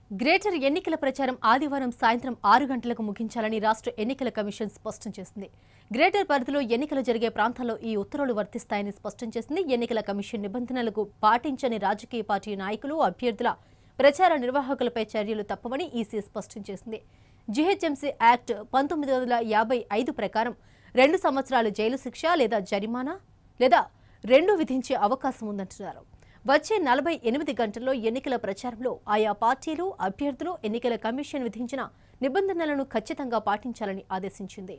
greater ఎన్నికల ప్రచారం ఆదివారం సాయంత్రం ఆరు గంటలకు ముగించాలని రాష్ట్ర ఎన్నికల కమిషన్ స్పష్టం చేసింది గ్రేటర్ పరిధిలో ఎన్నికలు జరిగే ప్రాంతాల్లో ఈ ఉత్తర్వులు వర్తిస్తాయని స్పష్టం చేసింది ఎన్నికల కమిషన్ నిబంధనలకు పాటించని రాజకీయ పార్టీ నాయకులు అభ్యర్థుల ప్రచార నిర్వాహకులపై చర్యలు తప్పవని ఈసీ స్పష్టం చేసింది జీహెచ్ఎంసీ యాక్ట్ పంతొమ్మిది వందల యాభై ఐదు ప్రకారం రెండు సంవత్సరాలు జైలు శిక్ష లేదా జరిమానా లేదా రెండు విధించే అవకాశం ఉందంటున్నారు వచ్చే నలభై ఎనిమిది గంటల్లో ఎన్నికల ప్రచారంలో ఆయా పార్టీలు అభ్యర్థులు ఎన్నికల కమిషన్ విధించిన నిబంధనలను ఖచ్చితంగా పాటించాలని ఆదేశించింది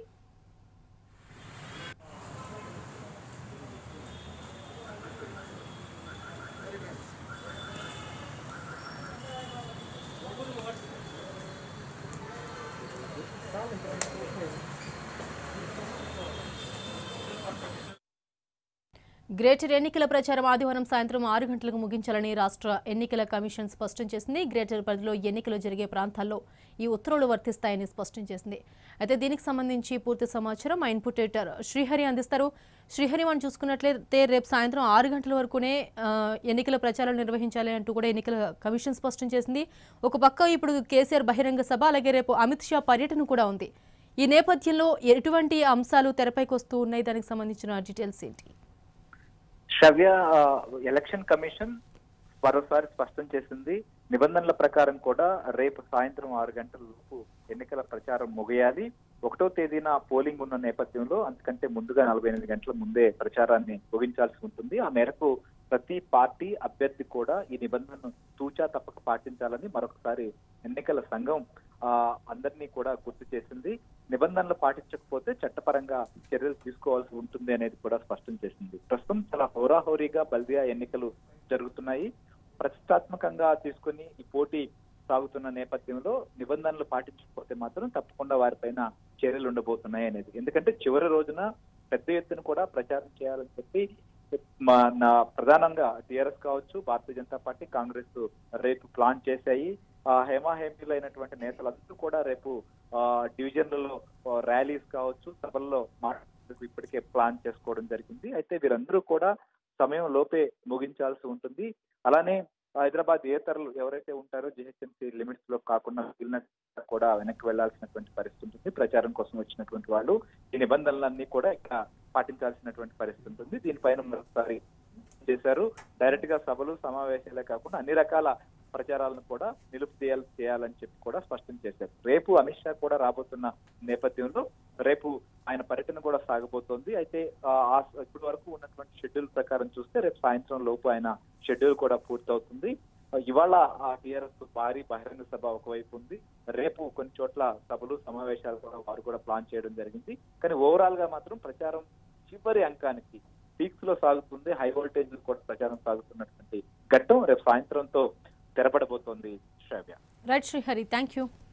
గ్రేటర్ ఎన్నికల ప్రచారం ఆదివారం సాయంత్రం ఆరు గంటలకు ముగించాలని రాష్ట్ర ఎన్నికల కమిషన్ స్పష్టం చేసింది గ్రేటర్ పరిధిలో ఎన్నికలు జరిగే ప్రాంతాల్లో ఈ ఉత్తర్వులు వర్తిస్తాయని స్పష్టం చేసింది అయితే దీనికి సంబంధించి పూర్తి సమాచారం మా ఇన్పుట్ ఎడిటర్ శ్రీహరి అందిస్తారు శ్రీహరి మనం చూసుకున్నట్లయితే రేపు సాయంత్రం ఆరు గంటల వరకునే ఆ, ఎన్నికల ప్రచారం నిర్వహించాలి అంటూ కూడా ఎన్నికల కమిషన్ స్పష్టం చేసింది ఒక పక్క ఇప్పుడు కేసీఆర్ బహిరంగ సభ అలాగే రేపు అమిత్ షా పర్యటన కూడా ఉంది ఈ నేపథ్యంలో ఎటువంటి అంశాలు తెరపైకి వస్తూ ఉన్నాయి దానికి సంబంధించిన డీటెయిల్స్ ఏంటి శ్రవ్య ఆ, ఎలక్షన్ కమిషన్ మరోసారి స్పష్టం చేసింది నిబంధనల ప్రకారం కూడా రేపు సాయంత్రం ఆరు గంటల లోపు ఎన్నికల ప్రచారం ముగియాలి ఒకటో తేదీన పోలింగ్ ఉన్న నేపథ్యంలో అంతకంటే ముందుగా నలభై ఎనిమిది గంటల ముందే ప్రచారాన్ని ముగించాల్సి ఉంటుంది ఆ మేరకు ప్రతి పార్టీ అభ్యర్థి కూడా ఈ నిబంధనను తూచా తప్పక పాటించాలని మరొకసారి ఎన్నికల సంఘం ఆ అందరినీ కూడా గుర్తు చేసింది నిబంధనలు పాటించకపోతే చట్టపరంగా చర్యలు తీసుకోవాల్సి ఉంటుంది అనేది కూడా స్పష్టం చేసింది ప్రస్తుతం చాలా హోరాహోరీగా బల్దియా ఎన్నికలు జరుగుతున్నాయి ప్రతిష్టాత్మకంగా తీసుకుని ఈ పోటీ సాగుతున్న నేపథ్యంలో నిబంధనలు పాటించకపోతే మాత్రం తప్పకుండా వారిపైన చర్యలు ఉండబోతున్నాయి అనేది ఎందుకంటే చివరి రోజున పెద్ద ఎత్తున కూడా ప్రచారం చేయాలని చెప్పి మా నా ప్రధానంగా టిఆర్ఎస్ కావచ్చు భారతీయ జనతా పార్టీ కాంగ్రెస్ రేపు ప్లాన్ చేశాయి ఆ హేమాహేమీలు అయినటువంటి నేతలందరూ కూడా రేపు ఆ డివిజన్లలో ఆ, ర్యాలీస్ కావచ్చు సభల్లో మాట్లాడేందుకు ఇప్పటికే ప్లాన్ చేసుకోవడం జరిగింది అయితే వీరందరూ కూడా సమయం లోపే ముగించాల్సి ఉంటుంది అలానే హైదరాబాద్ ఏతరులు ఎవరైతే ఉంటారో జిహెచ్ఎంసీ లిమిట్స్ లో కాకుండా మిగిలిన కూడా వెనక్కి వెళ్లాల్సినటువంటి పరిస్థితి ఉంటుంది ప్రచారం కోసం వచ్చినటువంటి వాళ్ళు ఈ నిబంధనలన్నీ కూడా ఇక్కడ పాటించాల్సినటువంటి పరిస్థితి ఉంటుంది దీనిపైన మరొకసారి చేశారు డైరెక్ట్ గా సభలు సమావేశాలే కాకుండా అన్ని రకాల ప్రచారాలను కూడా నిలుపు చేయాలి చేయాలని చెప్పి కూడా స్పష్టం చేశారు రేపు అమిత్ షా కూడా రాబోతున్న నేపథ్యంలో రేపు ఆయన పర్యటన కూడా సాగబోతోంది అయితే ఆ, ఆ ఇప్పటి వరకు ఉన్నటువంటి షెడ్యూల్ ప్రకారం చూస్తే రేపు సాయంత్రం లోపు ఆయన షెడ్యూల్ కూడా పూర్తవుతుంది ఆ, ఇవాళ ఆ టీఆర్ఎస్ భారీ బహిరంగ సభ ఒకవైపు ఉంది రేపు కొన్ని చోట్ల సభలు సమావేశాలు కూడా వారు కూడా ప్లాన్ చేయడం జరిగింది కానీ ఓవరాల్ గా మాత్రం ప్రచారం చివరి అంకానికి పీక్స్ లో సాగుతుంది హై వోల్టేజ్ కూడా ప్రచారం సాగుతున్నటువంటి ఘట్టం రేపు సాయంత్రంతో తెరపడబోతోంది Shravya right Srihari thank you